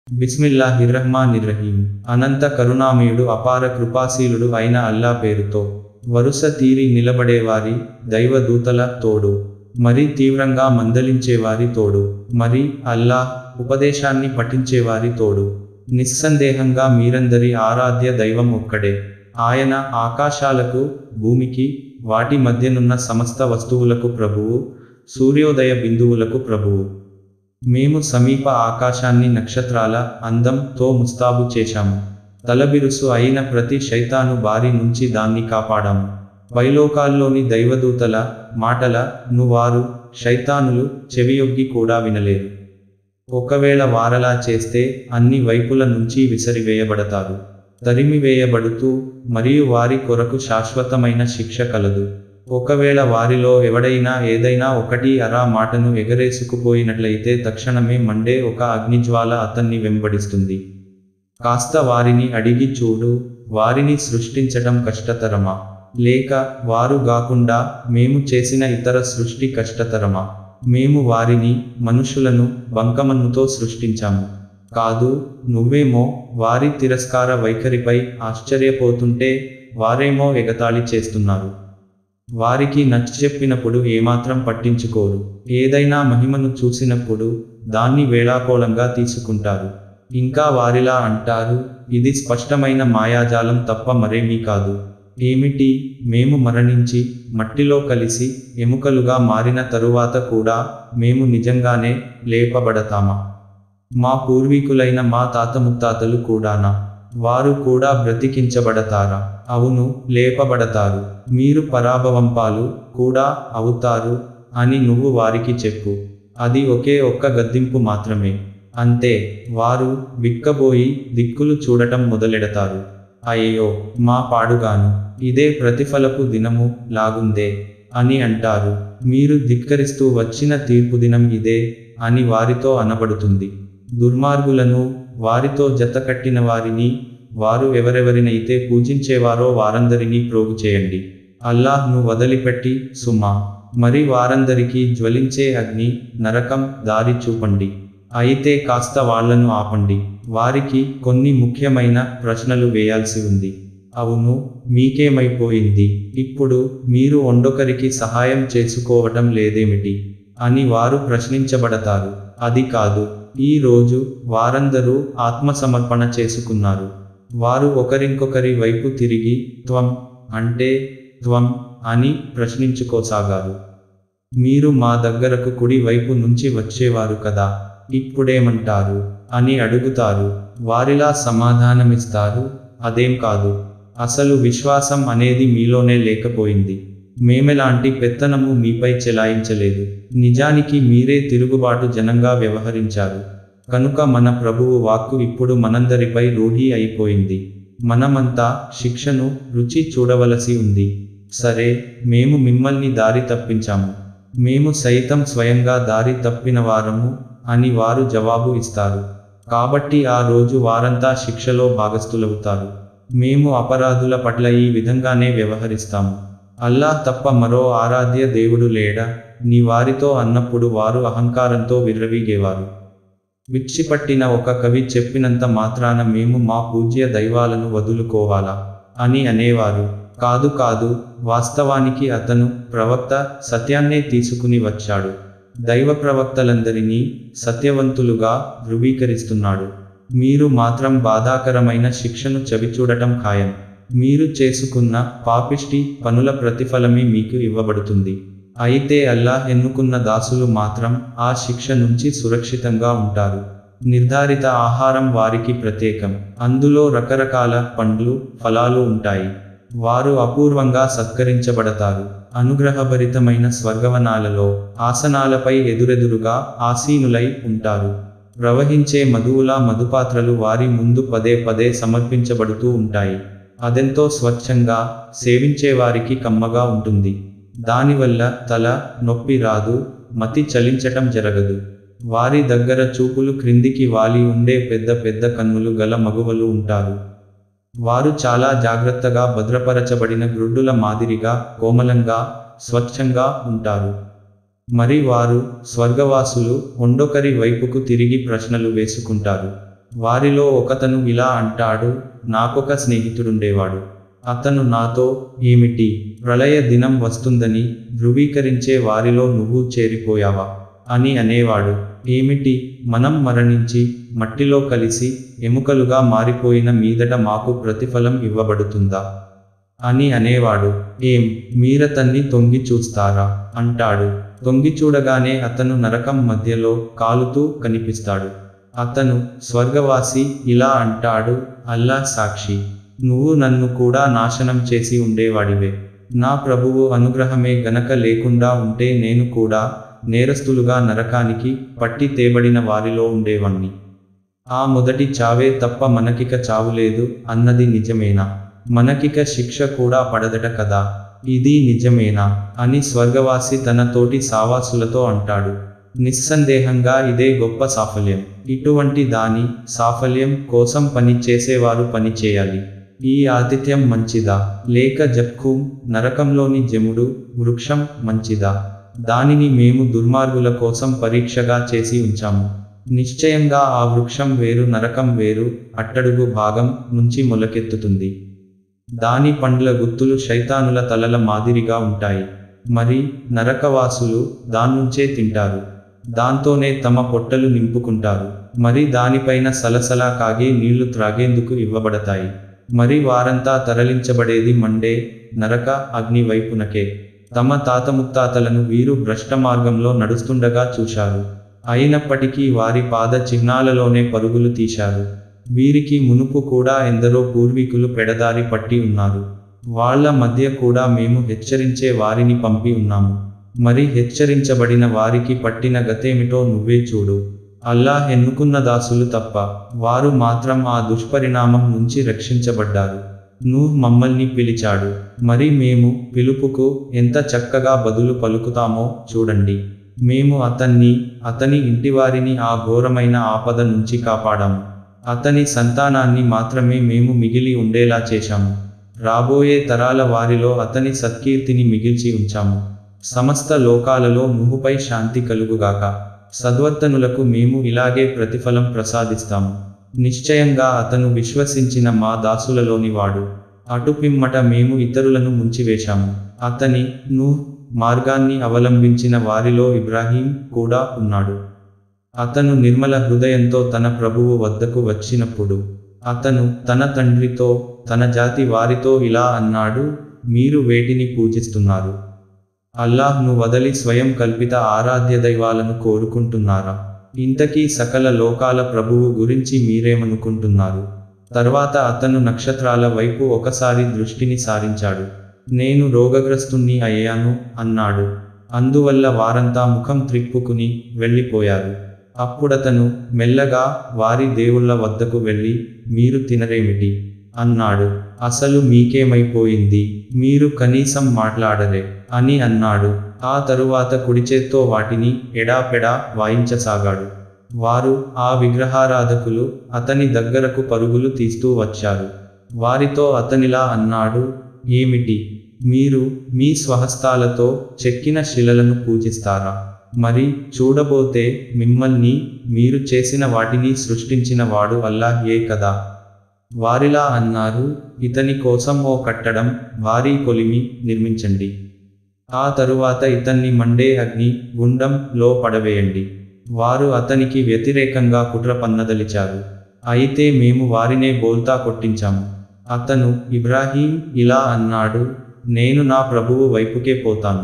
బిస్మిల్లాహిర్రహ్మానిర్రహీం అనంత కరుణామయుడు అపార కృపాశీలుడు అయిన అల్లా పేరుతో వరుస తీరి నిలబడేవారి దైవదూతల తోడు మరి తీవ్రంగా మందలించేవారి తోడు మరి అల్లా ఉపదేశాన్ని పఠించేవారి తోడు నిస్సందేహంగా మీరందరి ఆరాధ్య దైవం ఒక్కడే ఆయన ఆకాశాలకు భూమికి వాటి మధ్యనున్న సమస్త వస్తువులకు ప్రభువు సూర్యోదయ బిందువులకు ప్రభువు మేము సమీప ఆకాశాన్ని నక్షత్రాల అందంతో ముస్తాబు చేశాము తలబిరుసు అయిన ప్రతి శైతాను బారి నుంచి దాన్ని కాపాడాము పైలోకాల్లోని దైవదూతల మాటల ను వారు శైతానులు చెవియొగ్గి కూడా వినలేరు ఒకవేళ వారలా చేస్తే అన్ని వైపుల నుంచి విసరివేయబడతారు తరిమివేయబడుతూ మరియు వారి కొరకు శాశ్వతమైన శిక్ష కలదు ఒకవేళ వారిలో ఎవడైనా ఏదైనా ఒకటి అరా మాటను ఎగరేసుకుపోయినట్లయితే తక్షణమే మండే ఒక అగ్నిజ్వాల అతన్ని వెంబడిస్తుంది కాస్త వారిని అడిగి చూడు వారిని సృష్టించటం కష్టతరమా లేక వారు గాకుండా మేము చేసిన ఇతర సృష్టి కష్టతరమా మేము వారిని మనుషులను బంకమన్నుతో సృష్టించాము కాదు నువ్వేమో వారి తిరస్కార వైఖరిపై ఆశ్చర్యపోతుంటే వారేమో ఎగతాళి చేస్తున్నారు వారికి నచ్చచెప్పినప్పుడు ఏమాత్రం పట్టించుకోరు ఏదైనా మహిమను చూసినప్పుడు దాన్ని వేళాకోళంగా తీసుకుంటారు ఇంకా వారిలా అంటారు ఇది స్పష్టమైన మాయాజాలం తప్ప మరేమీ కాదు ఏమిటి మేము మరణించి మట్టిలో కలిసి ఎముకలుగా మారిన తరువాత కూడా మేము నిజంగానే లేపబడతామా మా పూర్వీకులైన మా తాత ముత్తాతలు కూడానా వారు కూడా బ్రతికించబడతారా అవును లేపబడతారు మీరు పరాభవంపాలు కూడా అవుతారు అని నువ్వు వారికి చెప్పు అది ఒకే ఒక్క గద్దింపు మాత్రమే అంతే వారు బిక్కబోయి దిక్కులు చూడటం మొదలెడతారు అయ్యో మా పాడుగాను ఇదే ప్రతిఫలపు దినము లాగుందే అని అంటారు మీరు ధిక్కరిస్తూ వచ్చిన తీర్పు దినం ఇదే అని వారితో అనబడుతుంది దుర్మార్గులను వారితో జతకట్టిన వారిని వారు ఎవరెవరినైతే పూజించేవారో వారందరినీ ప్రోగు చేయండి అల్లాహ్ను వదిలిపెట్టి సుమా మరి వారందరికీ జ్వలించే అగ్ని నరకం దారి చూపండి అయితే కాస్త వాళ్లను ఆపండి వారికి కొన్ని ముఖ్యమైన ప్రశ్నలు వేయాల్సి ఉంది అవును మీకేమైపోయింది ఇప్పుడు మీరు ఒండొకరికి సహాయం చేసుకోవటం లేదేమిటి అని వారు ప్రశ్నించబడతారు అది కాదు ఈ రోజు వారందరూ ఆత్మసమర్పణ చేసుకున్నారు వారు ఒకరింకొకరి వైపు తిరిగి త్వం అంటే త్వం అని ప్రశ్నించుకోసాగారు మీరు మా దగ్గరకు కుడి వైపు నుంచి వచ్చేవారు కదా ఇప్పుడేమంటారు అని అడుగుతారు వారిలా సమాధానమిస్తారు అదేం కాదు అసలు విశ్వాసం అనేది మీలోనే లేకపోయింది మేమెలాంటి పెత్తనము మీపై చెలాయించలేదు నిజానికి మీరే తిరుగుబాటు జనంగా వ్యవహరించారు కనుక మన ప్రభువు వాక్కు ఇప్పుడు మనందరిపై రూఢి అయిపోయింది మనమంతా శిక్షను రుచి చూడవలసి ఉంది సరే మేము మిమ్మల్ని దారి తప్పించాము మేము సైతం స్వయంగా దారి తప్పిన వారము అని వారు జవాబు ఇస్తారు కాబట్టి ఆ రోజు వారంతా శిక్షలో భాగస్థులవుతారు మేము అపరాధుల పట్ల ఈ విధంగానే వ్యవహరిస్తాము అల్లాహ్ తప్ప మరో ఆరాధ్య దేవుడు లేడా నీ వారితో అన్నప్పుడు వారు అహంకారంతో విర్రవీగేవారు విచ్చిపట్టిన ఒక కవి చెప్పినంత మాత్రాన మేము మా పూజ్య దైవాలను వదులుకోవాలా అని అనేవారు కాదు కాదు వాస్తవానికి అతను ప్రవక్త సత్యాన్నే తీసుకుని వచ్చాడు దైవ ప్రవక్తలందరినీ సత్యవంతులుగా ధృవీకరిస్తున్నాడు మీరు మాత్రం బాధాకరమైన శిక్షను చవిచూడటం ఖాయం మీరు చేసుకున్న పాపిష్టి పనుల ప్రతిఫలమే మీకు ఇవ్వబడుతుంది అయితే అల్లాహ్ ఎన్నుకున్న దాసులు మాత్రం ఆ శిక్ష నుంచి సురక్షితంగా ఉంటారు నిర్ధారిత ఆహారం వారికి ప్రత్యేకం అందులో రకరకాల పండ్లు ఫలాలు ఉంటాయి వారు అపూర్వంగా సత్కరించబడతారు అనుగ్రహభరితమైన స్వర్గవనాలలో ఆసనాలపై ఎదురెదురుగా ఆసీనులై ఉంటారు ప్రవహించే మధువులా మధుపాత్రలు వారి ముందు పదే పదే సమర్పించబడుతూ ఉంటాయి అదెంతో స్వచ్ఛంగా సేవించేవారికి కమ్మగా ఉంటుంది దానివల్ల తల నొప్పి రాదు మతి చలించటం జరగదు వారి దగ్గర చూపులు క్రిందికి వాలి ఉండే పెద్ద పెద్ద కన్నులు గల మగువలు ఉంటారు వారు చాలా జాగ్రత్తగా భద్రపరచబడిన గ్రుడ్డుల మాదిరిగా కోమలంగా స్వచ్ఛంగా ఉంటారు మరి వారు స్వర్గవాసులు ఒండొకరి వైపుకు తిరిగి ప్రశ్నలు వేసుకుంటారు వారిలో ఒకతను ఇలా అంటాడు నాకొక స్నేహితుడుండేవాడు అతను నాతో ఏమిటి ప్రళయ దినం వస్తుందని ధృవీకరించే వారిలో నువ్వు చేరిపోయావా అని అనేవాడు ఏమిటి మనం మరణించి మట్టిలో కలిసి ఎముకలుగా మారిపోయిన మీదట మాకు ప్రతిఫలం ఇవ్వబడుతుందా అని అనేవాడు ఏం మీరతన్ని తొంగి చూస్తారా అంటాడు తొంగి చూడగానే అతను నరకం మధ్యలో కాలుతూ కనిపిస్తాడు అతను స్వర్గవాసి ఇలా అంటాడు అల్లా సాక్షి నువ్వు నన్ను కూడా నాశనం చేసి ఉండేవాడివే నా ప్రభువు అనుగ్రహమే గనక లేకుండా ఉంటే నేను కూడా నేరస్తులుగా నరకానికి పట్టి తేబడిన వారిలో ఉండేవాణ్ణి ఆ మొదటి చావే తప్ప మనకిక చావులేదు అన్నది నిజమేనా మనకిక శిక్ష కూడా పడదట కదా ఇది నిజమేనా అని స్వర్గవాసి తన తోటి సావాసులతో అంటాడు నిస్సందేహంగా ఇదే గొప్ప సాఫల్యం ఇటువంటి దాని సాఫల్యం కోసం పని చేసేవారు పని చేయాలి ఈ ఆతిథ్యం మంచిదా లేక జక్కూం నరకంలోని జముడు వృక్షం మంచిదా దానిని మేము దుర్మార్గుల కోసం పరీక్షగా చేసి ఉంచాము నిశ్చయంగా ఆ వృక్షం వేరు నరకం వేరు అట్టడుగు భాగం నుంచి మొలకెత్తుతుంది దాని పండ్ల గుత్తులు శైతానుల తలల మాదిరిగా ఉంటాయి మరి నరకవాసులు దాన్నుంచే తింటారు దాంతోనే తమ పొట్టలు నింపుకుంటారు మరి దానిపైన సలసలా కాగే నీళ్లు త్రాగేందుకు ఇవ్వబడతాయి మరి వారంతా తరలించబడేది మండే నరక అగ్ని వైపునకే తమ తాత ముత్తాతలను వీరు భ్రష్ట మార్గంలో నడుస్తుండగా చూశారు అయినప్పటికీ వారి పాద చిహ్నాలలోనే పరుగులు తీశారు వీరికి మునుపు కూడా ఎందరో పూర్వీకులు పెడదారి పట్టి ఉన్నారు వాళ్ళ మధ్య కూడా మేము హెచ్చరించే వారిని పంపి ఉన్నాము మరి హెచ్చరించబడిన వారికి పట్టిన గతేమిటో నువ్వే చూడు అల్లాహ్ ఎన్నుకున్న దాసులు తప్ప వారు మాత్రం ఆ దుష్పరిణామం నుంచి రక్షించబడ్డారు నూహ్ మమ్మల్ని పిలిచాడు మరి మేము పిలుపుకు ఎంత చక్కగా బదులు పలుకుతామో చూడండి మేము అతన్ని అతని ఇంటివారిని ఆ ఘోరమైన ఆపద నుంచి కాపాడాము అతని సంతానాన్ని మాత్రమే మేము మిగిలి ఉండేలా చేశాము రాబోయే తరాల వారిలో అతని సత్కీర్తిని మిగిల్చి ఉంచాము సమస్త లోకాలలో నుహుపై శాంతి కలుగుగాక సద్వర్తనులకు మేము ఇలాగే ప్రతిఫలం ప్రసాదిస్తాము నిశ్చయంగా అతను విశ్వసించిన మా దాసులలోని వాడు అటుపిమ్మట మేము ఇతరులను ముంచివేశాము అతని నూహ్ మార్గాన్ని అవలంబించిన వారిలో ఇబ్రాహీం కూడా ఉన్నాడు అతను నిర్మల హృదయంతో తన ప్రభువు వద్దకు వచ్చినప్పుడు అతను తన తండ్రితో తన జాతి వారితో ఇలా అన్నాడు మీరు వేటిని పూజిస్తున్నారు అల్లాహ్ను వదలి స్వయం కల్పిత ఆరాధ్య దైవాలను కోరుకుంటున్నారా ఇంతకీ సకల లోకాల ప్రభువు గురించి మీరేమనుకుంటున్నారు తర్వాత అతను నక్షత్రాల వైపు ఒకసారి దృష్టిని సారించాడు నేను రోగగ్రస్తుణ్ణి అయ్యాను అన్నాడు అందువల్ల వారంతా ముఖం త్రిప్పుకుని వెళ్ళిపోయారు అప్పుడతను మెల్లగా వారి దేవుళ్ళ వద్దకు వెళ్ళి మీరు తినరేమిటి అన్నాడు అసలు మీకేమైపోయింది మీరు కనీసం మాట్లాడరే అని అన్నాడు ఆ తరువాత కుడిచేత్తో వాటిని ఎడాపెడా వాయించసాగాడు వారు ఆ విగ్రహారాధకులు అతని దగ్గరకు పరుగులు తీస్తూ వచ్చారు వారితో అతనిలా అన్నాడు ఏమిటి మీరు మీ స్వహస్తాలతో చెక్కిన శిలలను పూజిస్తారా మరి చూడబోతే మిమ్మల్ని మీరు చేసిన వాటిని సృష్టించిన వాడు అల్లాహ్యే కదా వారిలా అన్నారు ఇతని కోసం ఓ కట్టడం భారీ కొలిమి నిర్మించండి ఆ తరువాత ఇతన్ని మండే అగ్ని గుండం లో పడవేయండి వారు అతనికి వ్యతిరేకంగా కుట్ర పన్నదలిచారు అయితే మేము వారినే బోల్తా కొట్టించాము అతను ఇబ్రాహీం ఇలా అన్నాడు నేను నా ప్రభువు వైపుకే పోతాను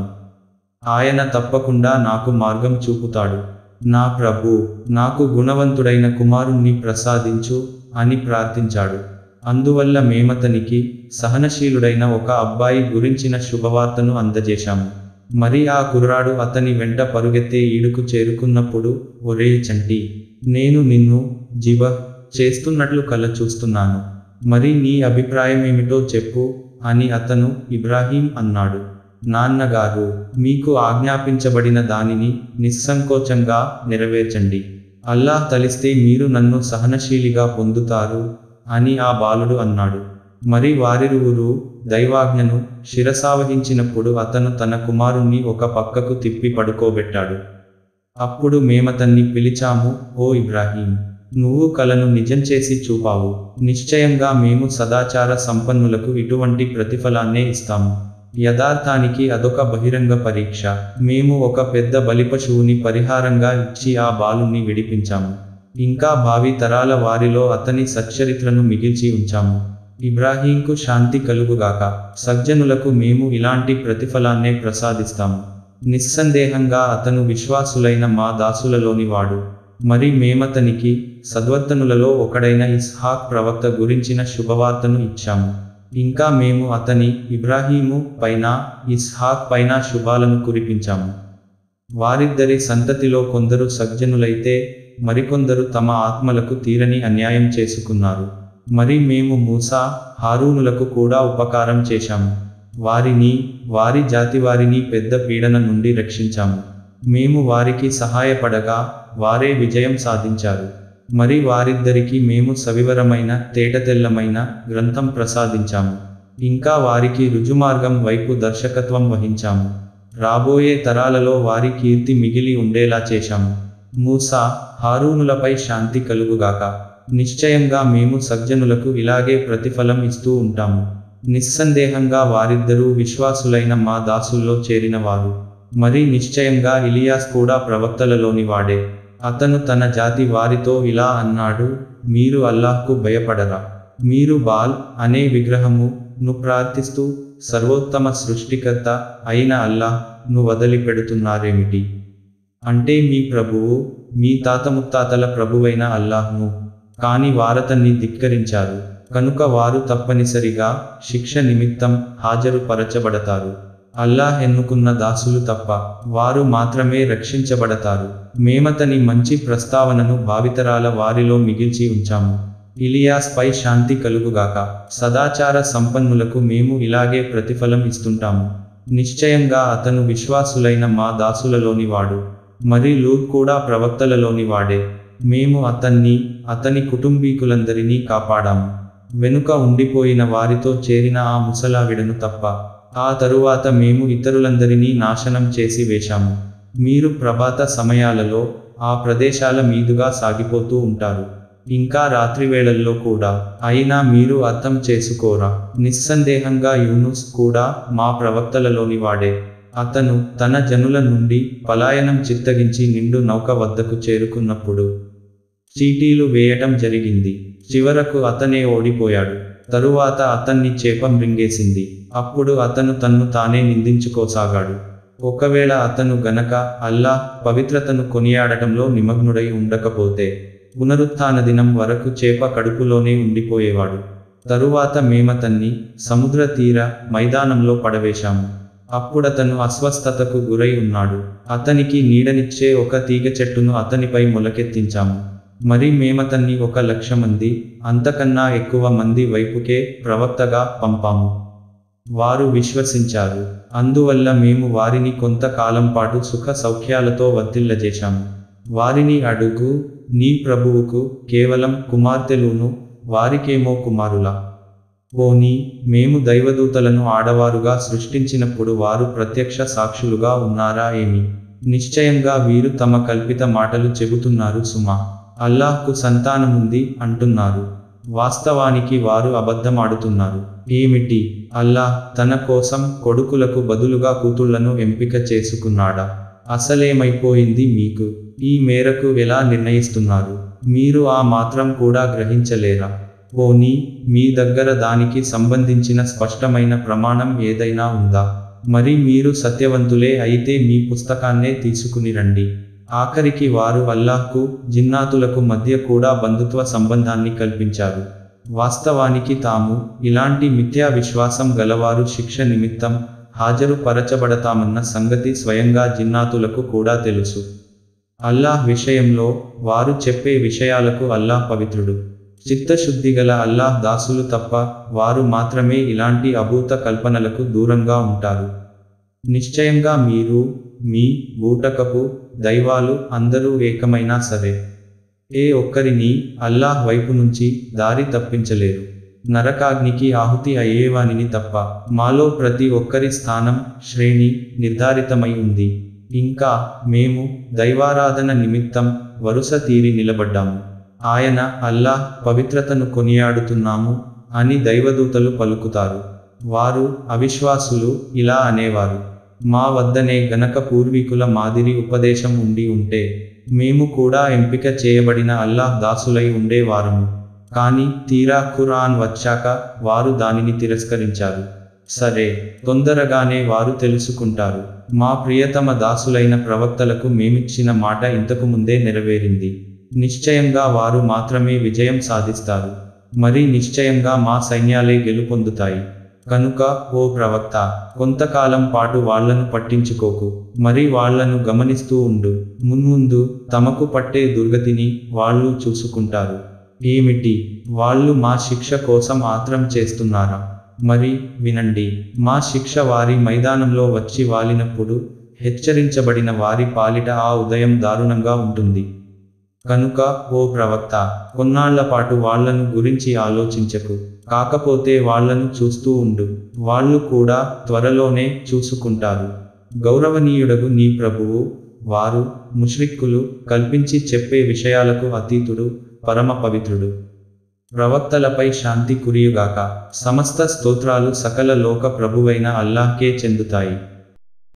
ఆయన తప్పకుండా నాకు మార్గం చూపుతాడు నా ప్రభు నాకు గుణవంతుడైన కుమారుణ్ణి ప్రసాదించు అని ప్రార్థించాడు అందువల్ల మేమతనికి సహనశీలుడైన ఒక అబ్బాయి గురించిన శుభవార్తను అందజేశాము మరి ఆ కుర్రాడు అతని వెంట పరుగెత్తే ఈడుకు చేరుకున్నప్పుడు ఒరే చంటి నేను నిన్ను జిబ చేస్తున్నట్లు కల చూస్తున్నాను మరి నీ అభిప్రాయమేమిటో చెప్పు అని అతను ఇబ్రాహీం అన్నాడు నాన్నగారు మీకు ఆజ్ఞాపించబడిన దానిని నిస్సంకోచంగా నెరవేర్చండి అల్లాహ్ తలిస్తే మీరు నన్ను సహనశీలిగా పొందుతారు అని ఆ బాలుడు అన్నాడు మరి వారిరువురు దైవాజ్ఞను శిరసావహించినప్పుడు అతను తన కుమారుణ్ణి ఒక పక్కకు తిప్పి పడుకోబెట్టాడు అప్పుడు మేమతన్ని పిలిచాము ఓ ఇబ్రాహీం నువ్వు కలను నిజం చేసి చూపావు నిశ్చయంగా మేము సదాచార సంపన్నులకు ఇటువంటి ప్రతిఫలాన్నే ఇస్తాము యథార్థానికి అదొక బహిరంగ పరీక్ష మేము ఒక పెద్ద బలిపశువుని పరిహారంగా ఇచ్చి ఆ బాలుని విడిపించాము ఇంకా భావి తరాల వారిలో అతని సచ్చరిత్రను మిగిల్చి ఉంచాము ఇబ్రాహీంకు శాంతి కలుగుగాక సజ్జనులకు మేము ఇలాంటి ప్రతిఫలాన్నే ప్రసాదిస్తాము నిస్సందేహంగా అతను విశ్వాసులైన మా దాసులలోని వాడు మరి మేమతనికి సద్వర్తనులలో ఒకడైన ఇస్హాక్ ప్రవక్త గురించిన శుభవార్తను ఇచ్చాము ఇంకా మేము అతని ఇబ్రాహీము పైన ఇస్హాక్ పైన శుభాలను కురిపించాము వారిద్దరి సంతతిలో కొందరు సజ్జనులైతే మరికొందరు తమ ఆత్మలకు తీరని అన్యాయం చేసుకున్నారు మరి మేము మూసా హారూనులకు కూడా ఉపకారం చేశాము వారిని వారి జాతి వారిని పెద్ద పీడన నుండి రక్షించాము మేము వారికి సహాయపడగా వారే విజయం సాధించారు మరి వారిద్దరికీ మేము సవివరమైన తేటతెల్లమైన గ్రంథం ప్రసాదించాము ఇంకా వారికి రుజుమార్గం వైపు దర్శకత్వం వహించాము రాబోయే తరాలలో వారి కీర్తి మిగిలి ఉండేలా చేశాము మూసా హారూనులపై శాంతి కలుగుగాక నిశ్చయంగా మేము సజ్జనులకు ఇలాగే ప్రతిఫలం ఇస్తూ ఉంటాము నిస్సందేహంగా వారిద్దరూ విశ్వాసులైన మా దాసుల్లో చేరిన వారు మరి నిశ్చయంగా ఇలియాస్ కూడా ప్రవక్తలలోని వాడే అతను తన జాతి వారితో ఇలా అన్నాడు మీరు అల్లాహ్కు భయపడరా మీరు బాల్ అనే విగ్రహము ను ప్రార్థిస్తూ సర్వోత్తమ సృష్టికర్త అయిన అల్లాహ్ ను వదిలిపెడుతున్నారేమిటి అంటే మీ ప్రభువు మీ తాత ముత్తాతల ప్రభువైన అల్లాహ్ను కాని వారతన్ని ధిక్కరించారు కనుక వారు తప్పనిసరిగా శిక్ష నిమిత్తం హాజరుపరచబడతారు అల్లాహ్ ఎన్నుకున్న దాసులు తప్ప వారు మాత్రమే రక్షించబడతారు మేమతని మంచి ప్రస్తావనను భావితరాల వారిలో మిగిల్చి ఉంచాము ఇలియాస్ పై శాంతి కలుగుగాక సదాచార సంపన్నులకు మేము ఇలాగే ప్రతిఫలం ఇస్తుంటాము నిశ్చయంగా అతను విశ్వాసులైన మా దాసులలోని వాడు మరి లూత్ కూడా ప్రవక్తలలోని వాడే మేము అతన్ని అతని కుటుంబీకులందరినీ కాపాడాము వెనుక ఉండిపోయిన వారితో చేరిన ఆ ముసలావిడను తప్ప ఆ తరువాత మేము ఇతరులందరినీ నాశనం చేసి వేశాము మీరు ప్రభాత సమయాలలో ఆ ప్రదేశాల మీదుగా సాగిపోతూ ఉంటారు ఇంకా రాత్రివేళల్లో కూడా అయినా మీరు అర్థం చేసుకోరా నిస్సందేహంగా యూనుస్ కూడా మా ప్రవక్తలలోని వాడే అతను తన జనుల నుండి పలాయనం చిత్తగించి నిండు నౌక వద్దకు చేరుకున్నప్పుడు చీటీలు వేయటం జరిగింది చివరకు అతనే ఓడిపోయాడు తరువాత అతన్ని చేప మృంగేసింది అప్పుడు అతను తన్ను తానే నిందించుకోసాగాడు ఒకవేళ అతను గనక అల్లాహ్ పవిత్రతను కొనియాడటంలో నిమగ్నుడై ఉండకపోతే పునరుత్థాన దినం వరకు చేప కడుపులోనే ఉండిపోయేవాడు తరువాత మేమతన్ని సముద్ర తీర మైదానంలో పడవేశాము అప్పుడతను అస్వస్థతకు గురై ఉన్నాడు అతనికి నీడనిచ్చే ఒక తీగ చెట్టును అతనిపై మొలకెత్తించాము మరి మేమతన్ని ఒక లక్ష మంది అంతకన్నా ఎక్కువ మంది వైపుకే ప్రవక్తగా పంపాము వారు విశ్వసించారు అందువల్ల మేము వారిని కొంతకాలం పాటు సుఖ సౌఖ్యాలతో వర్తిల్లజేశాము వారిని అడుగు నీ ప్రభువుకు కేవలం కుమార్తెలును వారికేమో కుమారులా పోని మేము దైవదూతలను ఆడవారుగా సృష్టించినప్పుడు వారు ప్రత్యక్ష సాక్షులుగా ఉన్నారా ఏమి నిశ్చయంగా వీరు తమ కల్పిత మాటలు చెబుతున్నారు సుమా అల్లాహ్కు సంతానముంది అంటున్నారు వాస్తవానికి వారు అబద్ధమాడుతున్నారు ఏమిటి అల్లాహ్ తన కోసం కొడుకులకు బదులుగా కూతుళ్లను ఎంపిక చేసుకున్నాడా అసలేమైపోయింది మీకు ఈ మేరకు ఎలా నిర్ణయిస్తున్నారు మీరు ఆ మాత్రం కూడా గ్రహించలేరా పోనీ మీ దగ్గర దానికి సంబంధించిన స్పష్టమైన ప్రమాణం ఏదైనా ఉందా మరి మీరు సత్యవంతులే అయితే మీ పుస్తకాన్నే తీసుకుని రండి ఆఖరికి వారు అల్లాహ్కు జిన్నాతులకు మధ్య కూడా బంధుత్వ సంబంధాన్ని కల్పించారు వాస్తవానికి తాము ఇలాంటి మిథ్యా విశ్వాసం గలవారు శిక్ష నిమిత్తం హాజరు పరచబడతామన్న సంగతి స్వయంగా జిన్నాతులకు కూడా తెలుసు అల్లాహ్ విషయంలో వారు చెప్పే విషయాలకు అల్లాహ్ పవిత్రుడు చిత్తశుద్ధి గల అల్లాహ్ దాసులు తప్ప వారు మాత్రమే ఇలాంటి అభూత కల్పనలకు దూరంగా ఉంటారు నిశ్చయంగా మీరు మీ బూటకపు దైవాలు అందరూ ఏకమైనా సరే ఏ ఒక్కరిని అల్లాహ్ వైపు నుంచి దారి తప్పించలేరు నరకాగ్నికి ఆహుతి అయ్యేవానిని తప్ప మాలో ప్రతి ఒక్కరి స్థానం శ్రేణి నిర్ధారితమై ఉంది ఇంకా మేము దైవారాధన నిమిత్తం వరుస తీరి నిలబడ్డాము ఆయన అల్లాహ్ పవిత్రతను కొనియాడుతున్నాము అని దైవదూతలు పలుకుతారు వారు అవిశ్వాసులు ఇలా అనేవారు మా వద్దనే గనక పూర్వీకుల మాదిరి ఉపదేశం ఉండి ఉంటే మేము కూడా ఎంపిక చేయబడిన అల్లాహ్ దాసులై ఉండేవారము కానీ తీరా ఖురాన్ వచ్చాక వారు దానిని తిరస్కరించారు సరే తొందరగానే వారు తెలుసుకుంటారు మా ప్రియతమ దాసులైన ప్రవక్తలకు మేమిచ్చిన మాట ఇంతకు ముందే నెరవేరింది నిశ్చయంగా వారు మాత్రమే విజయం సాధిస్తారు మరి నిశ్చయంగా మా సైన్యాలే గెలుపొందుతాయి కనుక ఓ ప్రవక్త కొంతకాలం పాటు వాళ్లను పట్టించుకోకు మరి వాళ్లను గమనిస్తూ ఉండు మున్ముందు తమకు పట్టే దుర్గతిని వాళ్ళు చూసుకుంటారు ఏమిటి వాళ్ళు మా శిక్ష కోసం ఆత్రం చేస్తున్నారా మరి వినండి మా శిక్ష వారి మైదానంలో వచ్చి వాలినప్పుడు హెచ్చరించబడిన వారి పాలిట ఆ ఉదయం దారుణంగా ఉంటుంది కనుక ఓ ప్రవక్త కొన్నాళ్ల పాటు వాళ్లను గురించి ఆలోచించకు కాకపోతే వాళ్లను చూస్తూ ఉండు వాళ్ళు కూడా త్వరలోనే చూసుకుంటారు గౌరవనీయుడగు నీ ప్రభువు వారు ముష్రిక్కులు కల్పించి చెప్పే విషయాలకు అతీతుడు పరమ పవిత్రుడు ప్రవక్తలపై శాంతి కురియుగాక సమస్త స్తోత్రాలు సకల లోక ప్రభువైన అల్లాహ్కే చెందుతాయి